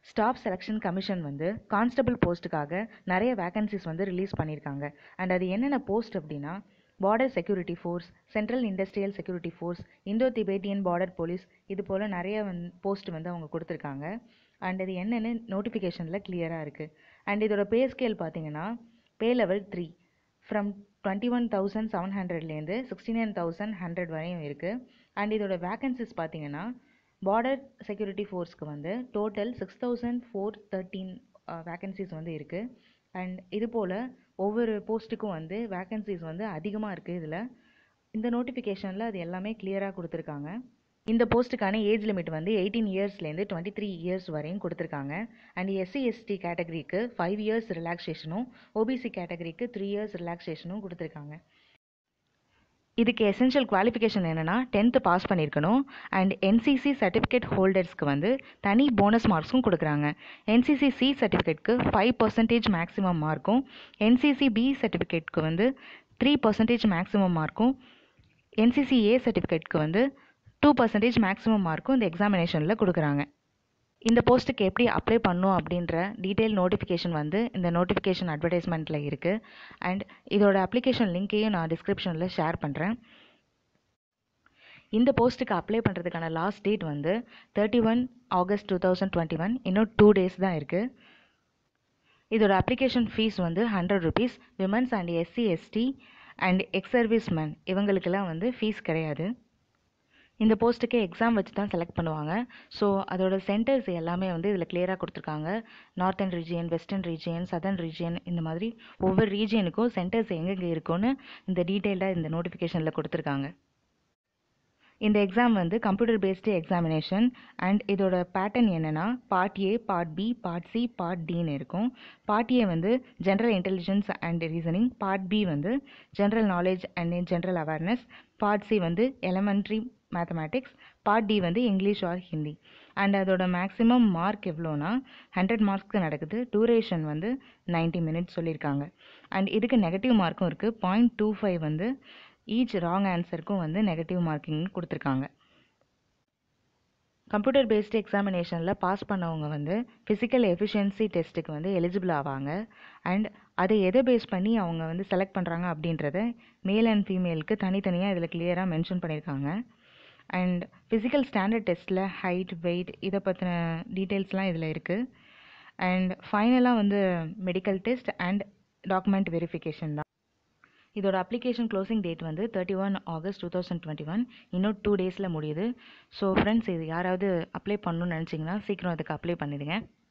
staff selection commission வந்து constable போஸ்ட்டுக்காக நிறைய வேகன்சிஸ் வந்து ரிலீஸ் பண்ணியிருக்காங்க அண்ட் அது என்னென்ன போஸ்ட் அப்படின்னா border security force central industrial security force Indo Tibetan border police இது போல் நிறைய வந் போஸ்ட் வந்து அவங்க கொடுத்துருக்காங்க அண்ட் இது என்னென்னு நோட்டிஃபிகேஷனில் கிளியராக இருக்குது அண்ட் இதோட பே ஸ்கேல் பார்த்தீங்கன்னா pay level three from twenty one thousand seven ஹண்ட்ரட்லேருந்து சிக்ஸ்டி நைன் தௌசண்ட் ஹண்ட்ரட் வரையும் இருக்குது அண்ட் இதோட வேகன்சிஸ் பார்த்தீங்கன்னா பார்டர் செக்யூரிட்டி ஃபோர்ஸ்க்கு வந்து total six thousand four thirteen vacancies வந்து இருக்குது அண்ட் இது போல் ஒவ்வொரு போஸ்ட்டுக்கும் வந்து வேகன்சிஸ் வந்து அதிகமாக இருக்குது இதில் இந்த நோட்டிஃபிகேஷனில் அது எல்லாமே கிளியராக கொடுத்துருக்காங்க இந்த போஸ்ட்டுக்கான ஏஜ் லிமிட் வந்து எயிட்டீன் இயர்ஸ்லேருந்து டுவெண்ட்டி த்ரீ இயர்ஸ் வரையும் கொடுத்துருக்காங்க அண்ட் எஸ்சி எஸ்டி கேட்டகரிக்கு ஃபைவ் இயர்ஸ் ரிலாக்ஸேஷனும் ஓபிசி கேட்டகரிக்கு த்ரீ இயர்ஸ் ரிலாக்ஸேஷனும் கொடுத்துருக்காங்க இதுக்கு எசென்ஷியல் குவாலிஃபிகேஷன் என்னென்னா டென்த்து பாஸ் பண்ணியிருக்கணும் அண்ட் என்சிசி சர்டிஃபிகேட் ஹோல்டர்ஸ்க்கு வந்து தனி போனஸ் மார்க்ஸும் கொடுக்குறாங்க என்சிசி சி சர்டிஃபிகேட்க்கு ஃபைவ் பர்சன்டேஜ் மேக்ஸிமம் மார்க்கும் என்சிசி பி சர்டிஃபிகேட்க்கு வந்து த்ரீ பர்சன்டேஜ் மேக்ஸிமம் மார்க்கும் என்சிசி ஏ சர்டிஃபிகேட்க்கு வந்து டூ பர்சன்டேஜ் மேக்ஸிமம் மார்க்கும் இந்த எக்ஸாமினேஷனில் கொடுக்குறாங்க இந்த போஸ்ட்டுக்கு எப்படி அப்ளை பண்ணும் அப்படின்ற டீட்டெயில் நோட்டிஃபிகேஷன் வந்து இந்த நோட்டிஃபிகேஷன் அட்வர்டைஸ்மெண்ட்டில் இருக்குது அண்ட் இதோட அப்ளிகேஷன் லிங்க்கையும் நான் டிஸ்கிரிப்ஷனில் ஷேர் பண்ணுறேன் இந்த போஸ்ட்டுக்கு அப்ளை பண்ணுறதுக்கான லாஸ்ட் டேட் வந்து thirty one August two thousand twenty one இன்னும் டூ டேஸ் தான் இருக்குது இதோட அப்ளிகேஷன் ஃபீஸ் வந்து hundred rupees women's and SC ST and ex serviceman இவங்களுக்கெல்லாம் வந்து ஃபீஸ் கிடையாது இந்த போஸ்ட்டுக்கு எக்ஸாம் வச்சு தான் செலக்ட் பண்ணுவாங்க ஸோ அதோட சென்டர்ஸ் எல்லாமே வந்து இதில் கிளியராக கொடுத்துருக்காங்க northern region western region southern region இந்த மாதிரி ஒவ்வொரு ரீஜியனுக்கும் சென்டர்ஸ் எங்கெங்கே இருக்குன்னு இந்த டீட்டெயில்டாக இந்த நோட்டிஃபிகேஷனில் கொடுத்துருக்காங்க இந்த எக்ஸாம் வந்து கம்ப்யூட்டர் பேஸ்டு எக்ஸாமினேஷன் அண்ட் இதோட பேட்டர்ன் என்னென்னா part A part B part C part டின்னு இருக்கும் பார்ட் ஏ வந்து general intelligence and reasoning part B வந்து general knowledge and general awareness part C வந்து எலமெண்ட்ரி மேத்தமேட்டிக்ஸ் பார்ட் டி வந்து English or Hindi and அதோட maximum mark எவ்வளோனா hundred மார்க்ஸ்க்கு நடக்குது டூரேஷன் வந்து நைன்ட்டி மினிட்ஸ் சொல்லியிருக்காங்க அண்ட் இதுக்கு நெகட்டிவ் மார்க்கும் இருக்குது பாயிண்ட் டூ ஃபைவ் வந்து ஈச் ராங் ஆன்சருக்கும் வந்து நெகட்டிவ் மார்க்கிங் கொடுத்துருக்காங்க கம்ப்யூட்டர் பேஸ்டு எக்ஸாமினேஷனில் பாஸ் பண்ணவங்க வந்து ஃபிசிக்கல் எஃபிஷியன்சி டெஸ்ட்டுக்கு வந்து எலிஜிபிள் ஆவாங்க அண்ட் அதை எதை பேஸ் பண்ணி அவங்க வந்து செலக்ட் பண்ணுறாங்க அப்படின்றத மேல் அண்ட் ஃபீமேலுக்கு தனித்தனியாக இதில் கிளியராக மென்ஷன் பண்ணியிருக்காங்க அண்ட் ஃபிசிக்கல் ஸ்டாண்டர்ட் டெஸ்ட்டில் ஹைட் வெயிட் இதை பற்றின டீட்டெயில்ஸ்லாம் இதில் இருக்குது அண்ட் ஃபைனலாக வந்து medical test and document verification தான் இதோட அப்ளிகேஷன் க்ளோசிங் டேட் வந்து thirty one August two thousand twenty one இன்னும் டூ டேஸில் முடியுது ஸோ ஃப்ரெண்ட்ஸ் இது யாராவது அப்ளை பண்ணணும்னு நினச்சிங்கன்னா சீக்கிரம் அதுக்கு அப்ளை பண்ணிடுங்க